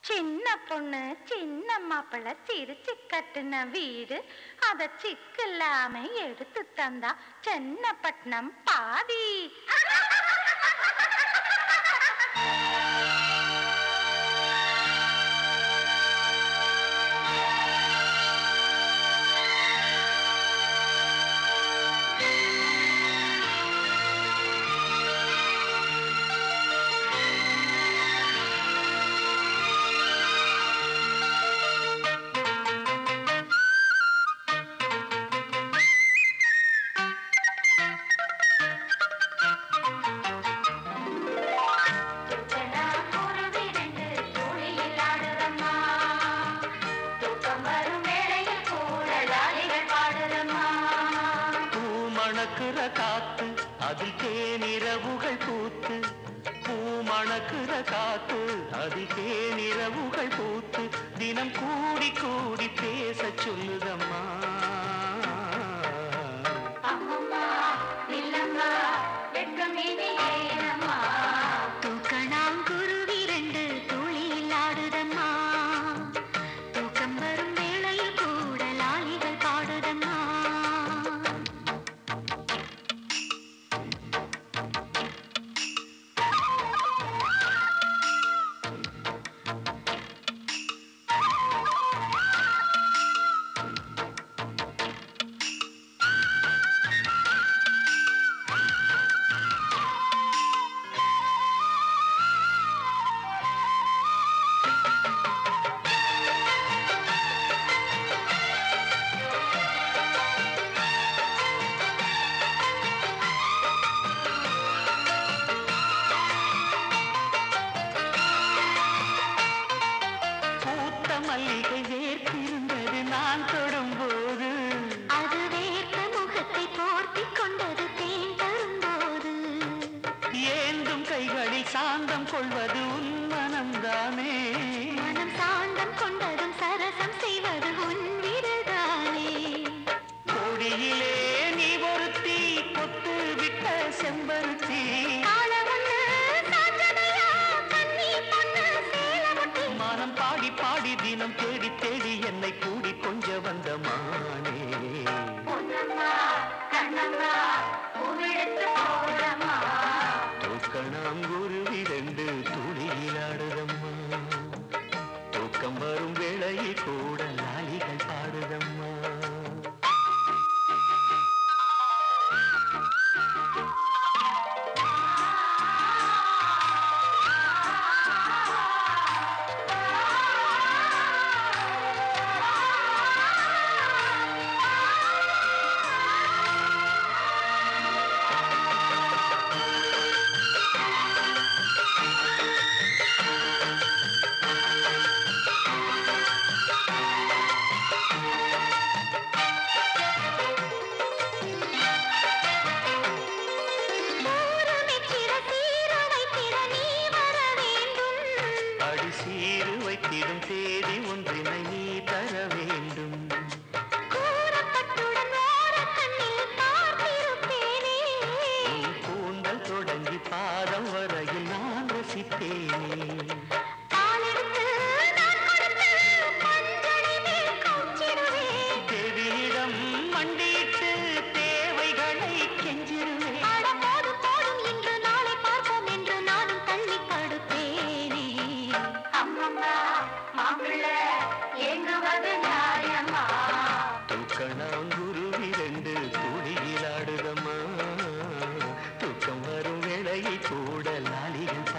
சின்ன பொண்ணு சின்ன மாப்பிள்ள சிரிச்சு கட்டுன வீடு அத சிக்கில்லாம எடுத்து தந்தா சென்னப்பட்டினம் பாதி பூ மணக்குற காத்து அதில் தேனிரவுகள் பூத்து பூ மணக்குற காத்து அதில் தேனிரவுகள் பூத்து தினம் கூடி கூடி பேச சொல்லுதம்மா தூக்கணாங்குருவி ரெண்டு துளியில் ஆடுதம்மா தூக்கம் வரும் வேளையில் கூட லாலிகள் பாடுதம்மா பூத்த மல்லிகை வேர்த்திருந்தது நான் தொடும்போது அது வேர்த்த முகத்தை போர்த்திக் கொண்டது தேன் தரும்போது ஏந்தும் கைகளில் சாந்தம் கொள்வது உன் மனம்தானே மனம் சாந்தம் கொண்டதும் சரசம் செய்வது உன் விரல்தானே கொடியிலே நீ ஒருத்தி கொத்து விட்ட செம்பருத்தி கால ஒண்ணு சாஞ்சதையா கண்ணி பொண்ணு சேலமுட்டி மனம் பாடி பாடி தினம் தேடி தேடி என்னை கூடி கொஞ்ச வந்த மானே பொன்னம்மா கண்ணம்மா பூவெடுத்து போடம்மா தூக்கணாம் குருவி ரெண்டு துளியில் ஆடுதம்மா தூக்கம் வரும் வேளையில் கூட லாலிகள் பாடுதம்மா ஊருமிச்சிட சீர வைத்திட நீ வர வேண்டும் அடி சீரு வைத்திடும் தேதி ஒன்றினை நீ தர வேண்டும் கூறப்பட்டுடன் ஓரக் கண்ணில் பார்த்திருப்பேனே உன் கூந்தல் தொடங்கி பாதம் வரையில் நான் ரசித்தேனே பாலெடுத்து நான் கொடுத்து பஞ்சனை மேல் கவுச்சிடுவேன் தேவியிடம் மண்டியிட்டு தேவைகளை கெஞ்சிருவேன் அட போதும் போதும் இன்று நாளை பார்ப்போம் என்று நானும் தள்ளி படுப்பேனே அம்மம்மா மாப்பிள்ள எங்குவது நியாயமா தூக்கணாம் குருவி ரெண்டு துளியில் ஆடுதம்மா தூக்கம் வரும் வேளையில் கூட லாலிகள்